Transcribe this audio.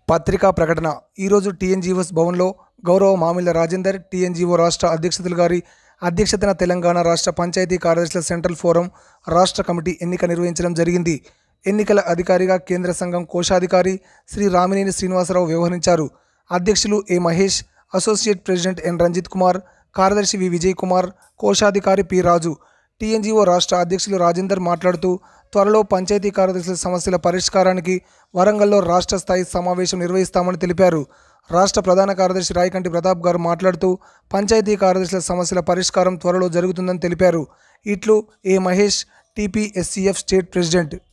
పత్రికా ప్రకటన ఈరోజు టీఎన్జీఓస్ భవన్లో గౌరవ మామిళ్ళ రాజేందర్ టీఎన్జీఓ రాష్ట్ర అధ్యక్షతలు గారి అధ్యక్షతన తెలంగాణ రాష్ట్ర పంచాయతీ కార్యదర్శుల సెంట్రల్ ఫోరం రాష్ట్ర కమిటీ ఎన్నిక నిర్వహించడం జరిగింది ఎన్నికల అధికారిగా కేంద్ర సంఘం కోశాధికారి శ్రీ రామినేని శ్రీనివాసరావు వ్యవహరించారు అధ్యక్షులు A Mahesh associate president N Ranjith Kumar కార్యదర్శి వి విజయ్ కుమార్ కోశాధికారి పి రాజు టీఎన్జీఓ రాష్ట్ర అధ్యక్షులు రాజేందర్ మాట్లాడుతూ త్వరలో పంచాయతీ కార్యదర్శుల సమస్యల పరిష్కారానికి వరంగల్లో రాష్ట్ర స్థాయి సమావేశం నిర్వహిస్తామని తెలిపారు రాష్ట్ర ప్రధాన కార్యదర్శి రాయకంటి ప్రతాప్ గారు మాట్లాడుతూ పంచాయతీ కార్యదర్శుల సమస్యల పరిష్కారం త్వరలో జరుగుతుందని తెలిపారు ఇట్లు A Mahesh TPSCF state president